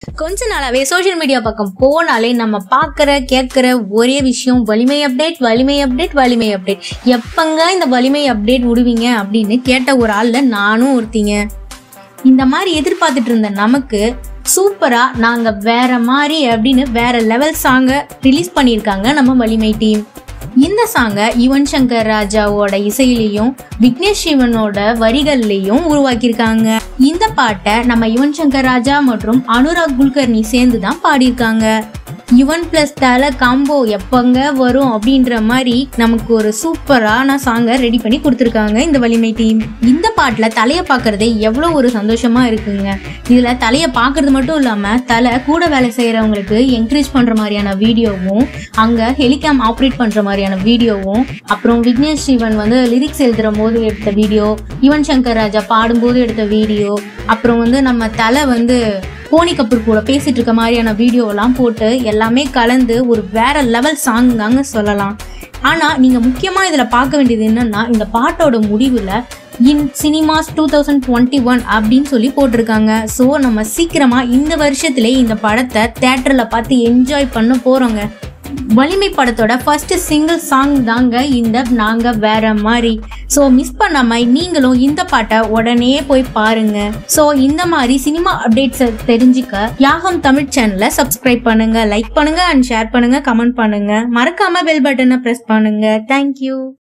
கொஞ்ச நாளாவே social media பக்கம் போனாலே நம்ம பார்க்குற கேட்குற ஒரே விஷயம் வலிமை அப்டேட் வலிமை அப்டேட் வலிமை அப்டேட் எப்பங்க இந்த வலிமை அப்டேட் விடுவீங்க அப்படின்னு கேட்ட ஒரு ஆள்ல நானும் ஒருத்திங்க இந்த மாதிரி எதிர்பார்த்துட்டு இருந்த நமக்கு சூப்பரா நாங்க வேற மாதிரி அப்படின்னு வேற லெவல் சாங்கை ரிலீஸ் பண்ணியிருக்காங்க நம்ம வலிமை டீம் இந்த சாங்கை யுவன் சங்கர் ராஜாவோட இசையிலையும் விக்னேஷ் சிவனோட வரிகள்லையும் உருவாக்கியிருக்காங்க இந்த பாட்டை நம்ம யுவன் சங்கர் ராஜா மற்றும் அனுராக் குல்கர்னி சேர்ந்து தான் பாடியிருக்காங்க யுவன் பிளஸ் தல காம்போ எப்பங்க வரும் அப்படின்ற மாதிரி நமக்கு ஒரு சூப்பரான சாங்கை ரெடி பண்ணி கொடுத்துருக்காங்க இந்த வலிமை டீம் இந்த பாட்டில் தலையை பார்க்கறதே எவ்வளோ ஒரு சந்தோஷமா இருக்குங்க இதில் தலையை பார்க்கறது மட்டும் இல்லாமல் தலை கூட வேலை செய்கிறவங்களுக்கு என்கரேஜ் பண்ணுற மாதிரியான வீடியோவும் அங்கே ஹெலிகாம் ஆப்ரேட் பண்ணுற மாதிரியான வீடியோவும் அப்புறம் விக்னேஷ் சிவன் வந்து லிரிக்ஸ் எழுதுகிற போது எடுத்த வீடியோ யுவன் சங்கர் ராஜா பாடும்போது எடுத்த வீடியோ அப்புறம் வந்து நம்ம தலை வந்து போனி கபூர் கூட பேசிட்டு இருக்க மாதிரியான வீடியோலாம் போட்டு எல்லாமே கலந்து ஒரு வேற லெவல் சாங் தாங்க சொல்லலாம் ஆனால் நீங்கள் முக்கியமாக இதில் பார்க்க வேண்டியது என்னன்னா இந்த பாட்டோட முடிவில் in cinemas two thousand twenty one அப்படின்னு சொல்லி போட்டிருக்காங்க ஸோ நம்ம சீக்கிரமாக இந்த வருஷத்திலே இந்த படத்தை தேட்டரில் பார்த்து என்ஜாய் பண்ண போகிறோங்க வலிமை படத்தோட ஃபர்ஸ்ட் சிங்கிள் சாங் தாங்க இந்த நாங்க வேற மாதிரி ஸோ மிஸ் பண்ணாம நீங்களும் இந்த பாட்டை உடனே போய் பாருங்க ஸோ இந்த மாதிரி சினிமா அப்டேட்ஸை தெரிஞ்சுக்க யாகம் தமிழ் சேனலை சப்ஸ்கிரைப் பண்ணுங்க லைக் பண்ணுங்க அண்ட் ஷேர் பண்ணுங்க கமெண்ட் பண்ணுங்க மறக்காம பெல் பட்டனை ப்ரெஸ் பண்ணுங்க தேங்க்யூ